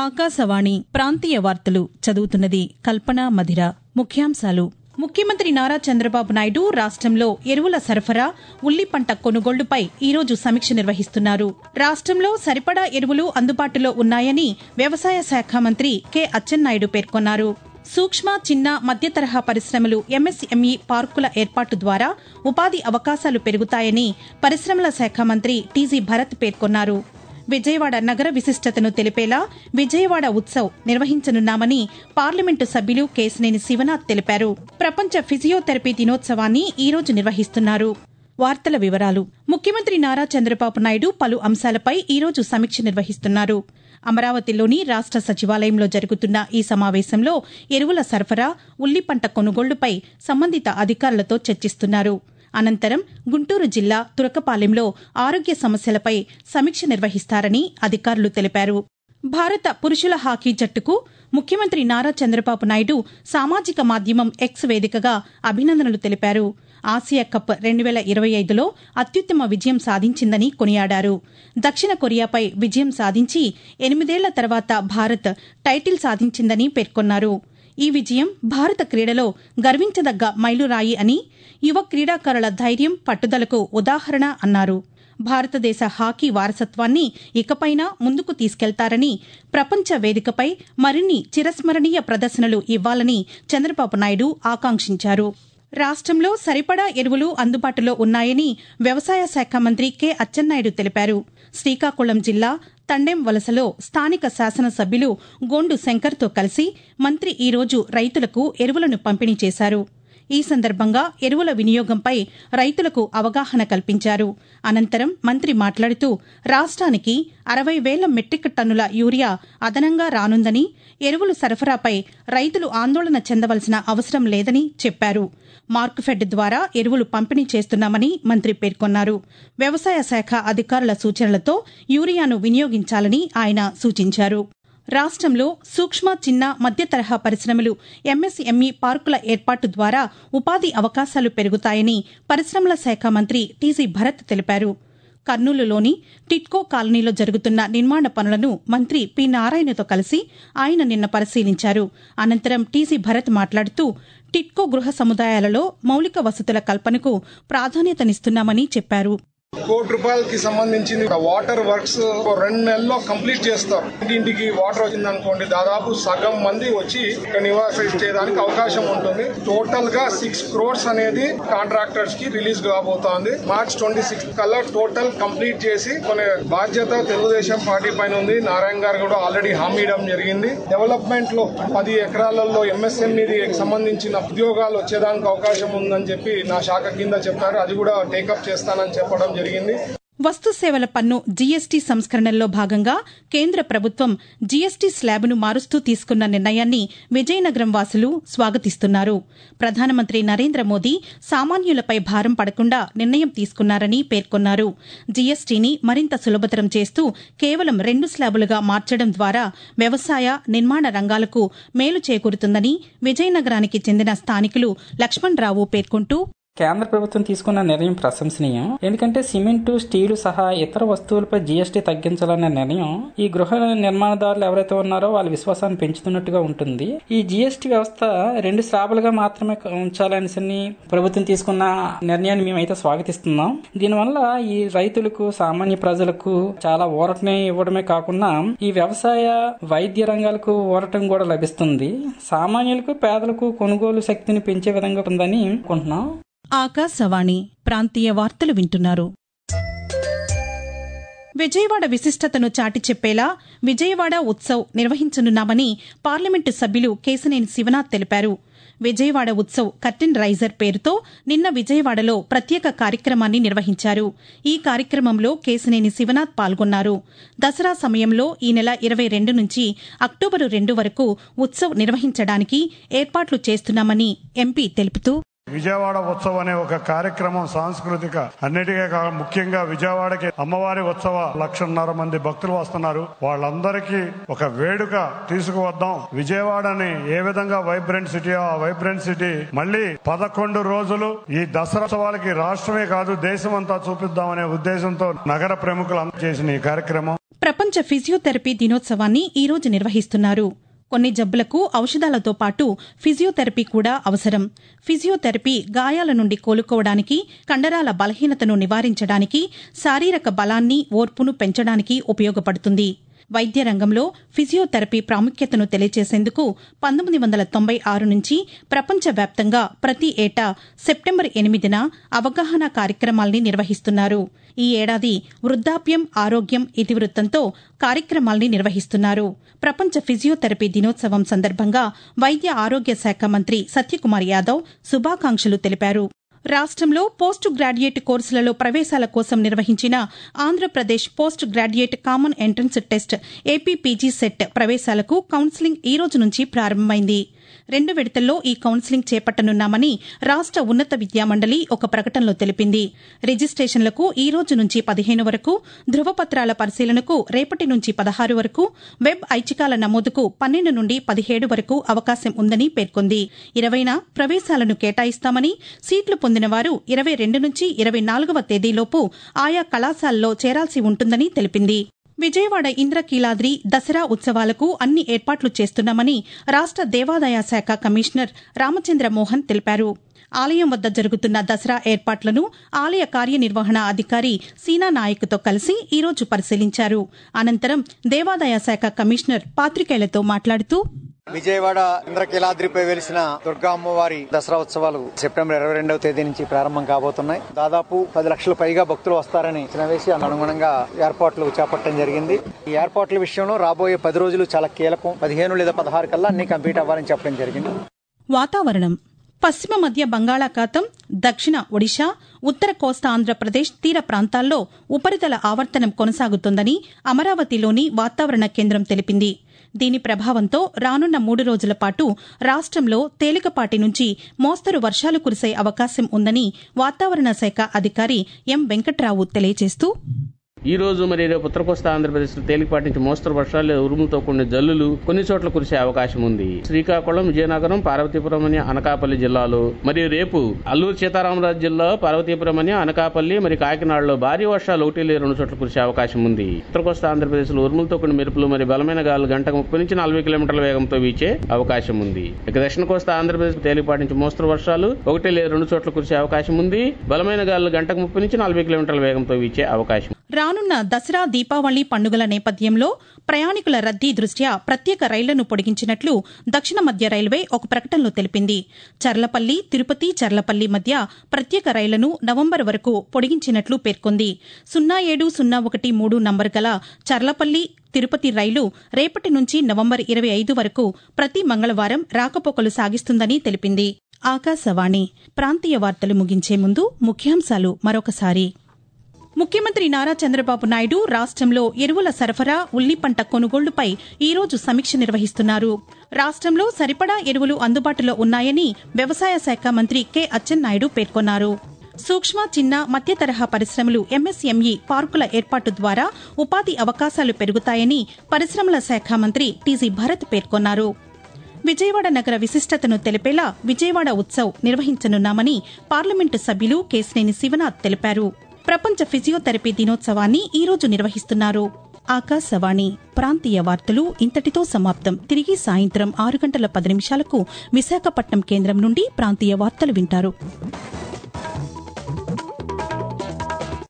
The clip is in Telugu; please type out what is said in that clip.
ఆకాశవాణి ప్రాంతీయ వార్తలు చదువుతున్నది కల్పన మధిర ముఖ్యాంశాలు ముఖ్యమంత్రి నారా చంద్రబాబు నాయుడు రాష్ట్రంలో ఎరువుల సరఫరా ఉల్లి పంట కొనుగోళ్లుపై ఈరోజు సమీక్ష నిర్వహిస్తున్నారు రాష్ట్రంలో సరిపడా ఎరువులు అందుబాటులో ఉన్నాయని వ్యవసాయ శాఖ మంత్రి కె అచ్చెన్నాయుడు పేర్కొన్నారు సూక్ష్మ చిన్న మధ్య తరహా పరిశ్రమలు ఎంఎస్ఎంఈ పార్కుల ఏర్పాటు ద్వారా ఉపాధి అవకాశాలు పెరుగుతాయని పరిశ్రమల శాఖ మంత్రి టీజీ భరత్ పేర్కొన్నారు విజయవాడ నగర విశిష్టతను తెలిపేలా విజయవాడ ఉత్సవ్ నిర్వహించనున్నామని పార్లమెంటు సభ్యులు కేశినేని శివనాథ్ తెలిపారు ప్రపంచ ఫిజియోథెరపీ దినోత్సవాన్ని ఈ రోజు నిర్వహిస్తున్నారు వార్తల వివరాలు ముఖ్యమంత్రి నారా చంద్రబాబు నాయుడు పలు అంశాలపై ఈ రోజు సమీక్ష నిర్వహిస్తున్నారు అమరావతిలోని రాష్ట సచివాలయంలో జరుగుతున్న ఈ సమావేశంలో ఎరువుల సరఫరా ఉల్లి పంట కొనుగోళ్లుపై సంబంధిత అధికారులతో చర్చిస్తున్నారు అనంతరం గుంటూరు జిల్లా తురకపాలెంలో ఆరోగ్య సమస్యలపై సమీక్ష నిర్వహిస్తారని అధికారులు తెలిపారు భారత పురుషుల హాకీ జట్టుకు ముఖ్యమంత్రి నారా చంద్రబాబు నాయుడు సామాజిక మాధ్యమం ఎక్స్ వేదికగా అభినందనలు తెలిపారు ఆసియా కప్ రెండు వేల ఇరవై ఐదులో అత్యుత్తమ విజయం సాధించిందని కొనియాడారు దక్షిణ కొరియాపై విజయం సాధించి ఎనిమిదేళ్ల తర్వాత భారత్ టైటిల్ సాధించిందని పేర్కొన్నారు ఈ విజయం భారత క్రీడలో గర్వించదగ్గ మైలురాయి అని యువ క్రీడాకారుల ధైర్యం పట్టుదలకు ఉదాహరణ అన్నారు భారతదేశ హాకీ వారసత్వాన్ని ఇకపైనా ముందుకు తీసుకెళ్తారని ప్రపంచ వేదికపై మరిన్ని చిరస్మరణీయ ప్రదర్శనలు ఇవ్వాలని చంద్రబాబు నాయుడు ఆకాంక్షించారు రాష్ట్రంలో సరిపడా ఎరువులు అందుబాటులో ఉన్నాయని వ్యవసాయ శాఖ మంత్రి కె అచ్చెన్నాయుడు తెలిపారు శ్రీకాకుళం జిల్లా తండెం వలసలో స్థానిక శాసనసభ్యులు గోండు శంకర్తో కలిసి మంత్రి ఈరోజు రైతులకు ఎరువులను పంపిణీ చేశారు ఈ సందర్భంగా ఎరువుల వినియోగంపై రైతులకు అవగాహన కల్పించారు అనంతరం మంత్రి మాట్లాడుతూ రాష్ట్రానికి అరవై వేల మెట్రిక్ టన్నుల యూరియా అదనంగా రానుందని ఎరువులు సరఫరాపై రైతులు ఆందోళన చెందవలసిన అవసరం లేదని చెప్పారు మార్క్ఫెడ్ ద్వారా ఎరువులు పంపిణీ చేస్తున్నామని మంత్రి పేర్కొన్నారు వ్యవసాయ శాఖ అధికారుల సూచనలతో యూరియాను వినియోగించాలని ఆయన సూచించారు రాష్ట్రంలో సూక్ష్మ చిన్న మధ్య తరహా పరిశ్రమలు ఎంఎస్ఎంఈ పార్కుల ఏర్పాటు ద్వారా ఉపాధి అవకాశాలు పెరుగుతాయని పరిశ్రమల శాఖ మంత్రి టీజీ భరత్ తెలిపారు కర్నూలులోని టిట్కో కాలనీలో జరుగుతున్న నిర్మాణ పనులను మంత్రి పి నారాయణతో కలిసి ఆయన నిన్న పరిశీలించారు అనంతరం టీజీ భరత్ మాట్లాడుతూ టిట్కో గృహ సముదాయాలలో మౌలిక వసతుల కల్పనకు ప్రాధాన్యతనిస్తున్నామని చెప్పారు కోటి రూపాయలకి సంబంధించింది వాటర్ వర్క్స్ రెండు నెలల్లో కంప్లీట్ చేస్తారు ఇంటింటికి వాటర్ వచ్చింది అనుకోండి దాదాపు సగం మంది వచ్చి ఇక్కడ నివాసించేదానికి అవకాశం ఉంటుంది టోటల్ గా సిక్స్ క్రోర్స్ అనేది కాంట్రాక్టర్స్ కి రిలీజ్ కాబోతోంది మార్చ్ ట్వంటీ సిక్స్ కల్లా టోటల్ కంప్లీట్ చేసి కొన్ని బాధ్యత తెలుగుదేశం పార్టీ పైన ఉంది నారాయణ గారు కూడా ఆల్రెడీ హామీ ఇవ్వడం జరిగింది డెవలప్మెంట్ లో పది ఎకరాలలో ఎంఎస్ఎంఈ సంబంధించిన ఉద్యోగాలు వచ్చేదానికి అవకాశం ఉందని చెప్పి నా శాఖ కింద చెప్పారు అది కూడా టేకప్ చేస్తానని చెప్పడం జరిగింది వస్తు సేవల పన్ను జీఎస్టీ సంస్కరణల్లో భాగంగా కేంద్ర ప్రభుత్వం జీఎస్టీ స్లాబ్ను మారుస్తూ తీసుకున్న నిర్ణయాన్ని విజయనగరం వాసులు స్వాగతిస్తున్నారు ప్రధానమంత్రి నరేంద్ర మోదీ సామాన్యులపై భారం పడకుండా నిర్ణయం తీసుకున్నారని పేర్కొన్నారు జీఎస్టీని మరింత సులభతరం చేస్తూ కేవలం రెండు స్లాబులుగా మార్చడం ద్వారా వ్యవసాయ నిర్మాణ రంగాలకు మేలు చేకూరుతుందని విజయనగరానికి చెందిన స్థానికులు లక్ష్మణరావు పేర్కొంటూ కేంద్ర ప్రభుత్వం తీసుకున్న నిర్ణయం ప్రశంసనీయం ఎందుకంటే సిమెంటు స్టీలు సహా ఇతర వస్తువులపై జీఎస్టీ తగ్గించాలనే నిర్ణయం ఈ గృహ నిర్మాణదారులు ఎవరైతే ఉన్నారో వాళ్ళ విశ్వాసాన్ని పెంచుతున్నట్టుగా ఉంటుంది ఈ జీఎస్టీ వ్యవస్థ రెండు స్లాబులుగా మాత్రమే ఉంచాలనేసి ప్రభుత్వం తీసుకున్న నిర్ణయాన్ని మేమైతే స్వాగతిస్తున్నాం దీనివల్ల ఈ రైతులకు సామాన్య ప్రజలకు చాలా ఊరటనే ఇవ్వడమే కాకుండా ఈ వ్యవసాయ వైద్య రంగాలకు ఊరటం కూడా లభిస్తుంది సామాన్యులకు పేదలకు కొనుగోలు శక్తిని పెంచే విధంగా ఉందని అనుకుంటున్నాం ఆకాశవాణి ప్రాంతీయ వార్తలు వింటున్నారు విజయవాడ విశిష్టతను చాటి చెప్పేలా విజయవాడ ఉత్సవ్ నిర్వహించనున్నామని పార్లమెంటు సభ్యులు కేశనేని శివనాథ్ తెలిపారు విజయవాడ ఉత్సవ్ కర్టెన్ రైజర్ పేరుతో నిన్న విజయవాడలో ప్రత్యేక కార్యక్రమాన్ని నిర్వహించారు ఈ కార్యక్రమంలో కేశనేని శివనాథ్ పాల్గొన్నారు దసరా సమయంలో ఈ నెల ఇరవై రెండు నుంచి అక్టోబరు రెండు వరకు ఉత్సవ్ నిర్వహించడానికి ఏర్పాట్లు చేస్తున్నామని ఎంపీ తెలుపుతూ విజయవాడ ఉత్సవం అనే ఒక కార్యక్రమం సాంస్కృతిక అన్నిటికే కాక ముఖ్యంగా విజయవాడకి అమ్మవారి ఉత్సవ లక్షన్నర మంది భక్తులు వస్తున్నారు వాళ్ళందరికీ ఒక వేడుక తీసుకువద్దాం విజయవాడని ఏ విధంగా వైబ్రెంట్ సిటీ ఆ వైబ్రెంట్ సిటీ మళ్ళీ పదకొండు రోజులు ఈ దసరా ఉత్సవాలకి రాష్ట్రమే కాదు దేశం అంతా చూపిద్దామనే ఉద్దేశంతో నగర ప్రముఖులు అందజేసిన ఈ కార్యక్రమం ప్రపంచ ఫిజియోథెరపీ దినోత్సవాన్ని ఈరోజు నిర్వహిస్తున్నారు కొన్ని జబ్బులకు ఔషధాలతో పాటు ఫిజియోథెరపీ కూడా అవసరం ఫిజియోథెరపీ గాయాల నుండి కోలుకోవడానికి కండరాల బలహీనతను నివారించడానికి శారీరక బలాన్ని ఓర్పును పెంచడానికి ఉపయోగపడుతుంది వైద్య రంగంలో ఫిజియోథెరపీ ప్రాముఖ్యతను తెలియజేసేందుకు పంతొమ్మిది వందల తొంభై ఆరు నుంచి ప్రపంచవ్యాప్తంగా ప్రతి ఏటా సెప్టెంబర్ ఎనిమిదిన అవగాహన కార్యక్రమాల్ని నిర్వహిస్తున్నారు ఈ ఏడాది వృద్ధాప్యం ఆరోగ్యం ఇతివృత్తంతో కార్యక్రమాల్ని నిర్వహిస్తున్నారు ప్రపంచ ఫిజియోథెరపీ దినోత్సవం సందర్భంగా వైద్య ఆరోగ్య శాఖ మంత్రి సత్యకుమార్ యాదవ్ శుభాకాంక్షలు తెలిపారు రాష్ట్రంలో పోస్ట్ గ్రాడ్యుయేట్ కోర్సులలో ప్రవేశాల కోసం నిర్వహించిన Andhra Pradesh post graduate common entrance test APPG CET ప్రవేశాలకు కౌన్సిలింగ్ ఈ రోజు నుంచి ప్రారంభమైంది రెండు విడతల్లో ఈ కౌన్సిలింగ్ చేపట్టనున్నామని రాష్ట ఉన్నత విద్యామండలి ఒక ప్రకటనలో తెలిపింది రిజిస్టేషన్లకు ఈ రోజు నుంచి పదిహేను వరకు ధృవపత్రాల పరిశీలనకు రేపటి నుంచి పదహారు వరకు వెబ్ ఐచ్ఛికాల నమోదుకు పన్నెండు నుండి పదిహేడు వరకు అవకాశం ఉందని పేర్కొంది ఇరవైన ప్రవేశాలను కేటాయిస్తామని సీట్లు పొందిన వారు ఇరవై రెండు నుంచి ఇరవై నాలుగవ తేదీలోపు ఆయా కళాశాలలో చేరాల్సి ఉంటుందని తెలిపింది విజయవాడ ఇంద్రకీలాద్రి దసరా ఉత్సవాలకు అన్ని ఏర్పాట్లు చేస్తున్నామని రాష్ట దేవాదాయ శాఖ కమిషనర్ రామచంద్ర మోహన్ తెలిపారు ఆలయం వద్ద జరుగుతున్న దసరా ఏర్పాట్లను ఆలయ కార్యనిర్వహణ అధికారి సీనా నాయక్తో కలిసి ఈరోజు పరిశీలించారు అనంతరం దేవాదాయ శాఖ కమిషనర్ పాతికేయులతో మాట్లాడుతూ విజయవాడ ఇంద్రకీలాద్రిపై వెలిసిన దుర్గా అమ్మవారి దసరా ఉత్సవాలు సెప్టెంబర్ ఇరవై రెండవ తేదీ నుంచి ప్రారంభం కాబోతున్నాయి దాదాపు పది లక్షల పైగా భక్తులు వస్తారని వేసి అనుగుణంగా ఏర్పాట్లు చేపట్టడం జరిగింది ఈ ఏర్పాట్ల విషయంలో రాబోయే పది రోజులు చాలా కీలకం పదిహేను లేదా పదహారు కల్లా అన్ని కంప్లీట్ అవ్వాలని చెప్పడం జరిగింది వాతావరణం పశ్చిమ మధ్య బంగాళాఖాతం దక్షిణ ఒడిశా ఉత్తర కోస్తా ఆంధ్రప్రదేశ్ తీర ప్రాంతాల్లో ఉపరితల ఆవర్తనం కొనసాగుతోందని అమరావతిలోని వాతావరణ కేంద్రం తెలిపింది దీని ప్రభావంతో రానున్న మూడు రోజుల పాటు రాష్ట్రంలో తేలికపాటి నుంచి మోస్తరు వర్షాలు కురిసే అవకాశం ఉందని వాతావరణ శాఖ అధికారి ఎం వెంకట్రావు తెలియజేస్తూ ఈ రోజు మరి రేపు ఉత్తర కోస్తా ఆంధ్రప్రదేశ్ లో తేలికపాటి నుంచి మోస్తరు వర్షాలు ఉరుములతో కూడిన జల్లులు కొన్ని చోట్ల కురిసే అవకాశం ఉంది శ్రీకాకుళం విజయనగరం పార్వతీపురం అని అనకాపల్లి జిల్లాలో మరియు రేపు అల్లూరు సీతారామరాజు జిల్లా పార్వతీపురం అని అనకాపల్లి మరి కాకినాడలో భారీ వర్షాలు ఒకటి లేదా రెండు చోట్ల కురిసే అవకాశం ఉంది ఉత్తర కోస్తా ఆంధ్రప్రదేశ్ లో ఉరుములతో కూడిన మెరుపులు మరి బలమైన గాలు గంటకు ముప్పై నుంచి నలభై కిలోమీటర్ల వేగంతో వీచే అవకాశం ఉంది ఇక దక్షిణ కోస్తా ఆంధ్రప్రదేశ్ తేలికపాటి నుంచి మోస్తరు వర్షాలు ఒకటి లేదా రెండు చోట్ల కురిసే అవకాశం ఉంది బలమైన గాలు గంటకు ముప్పై నుంచి నలభై కిలోమీటర్ల వేగంతో వీచే అవకాశం రానున్న దసరా దీపావళి పండుగల నేపథ్యంలో ప్రయాణికుల రద్దీ దృష్ట్యా ప్రత్యేక రైళ్లను పొడిగించినట్లు దక్షిణ మధ్య రైల్వే ఒక ప్రకటనలో తెలిపింది చర్లపల్లి తిరుపతి చర్లపల్లి మధ్య ప్రత్యేక రైళ్లను నవంబర్ వరకు పొడిగించినట్లు పేర్కొంది సున్నా ఏడు సున్నా ఒకటి మూడు నంబర్ గల చర్లపల్లి తిరుపతి రైలు రేపటి నుంచి నవంబర్ ఇరవై ఐదు వరకు ప్రతి మంగళవారం రాకపోకలు సాగిస్తుందని తెలిపింది ఆకాశవాణి ప్రాంతీయ వార్తలు ముగించే ముందు ముఖ్యాంశాలు మరొకసారి ముఖ్యమంత్రి నారా చంద్రబాబు నాయుడు రాష్ట్రంలో ఎరువుల సరఫరా ఉల్లి పంట కొనుగోళ్లుపై ఈరోజు సమీక్ష నిర్వహిస్తున్నారు రాష్ట్రంలో సరిపడా ఎరువులు అందుబాటులో ఉన్నాయని వ్యవసాయ శాఖ మంత్రి కె అచ్చెన్నాయుడు పేర్కొన్నారు సూక్ష్మ చిన్న మధ్య తరహా పరిశ్రమలు ఎంఎస్ఎంఈ పార్కుల ఏర్పాటు ద్వారా ఉపాధి అవకాశాలు పెరుగుతాయని పరిశ్రమల శాఖ మంత్రి టీజీ భరత్ పేర్కొన్నారు విజయవాడ నగర విశిష్టతను తెలిపేలా విజయవాడ ఉత్సవ్ నిర్వహించనున్నామని పార్లమెంటు సభ్యులు కేశినేని శివనాథ్ తెలిపారు ప్రపంచ ఫిజియోథెరపీ దినోత్సవాన్ని ఈ రోజు నిర్వహిస్తున్నారు ఆకాశవాణి ప్రాంతీయ వార్తలు ఇంతటితో సమాప్తం తిరిగి సాయంత్రం ఆరు గంటల పది నిమిషాలకు విశాఖపట్నం కేంద్రం నుండి ప్రాంతీయ వార్తలు వింటారు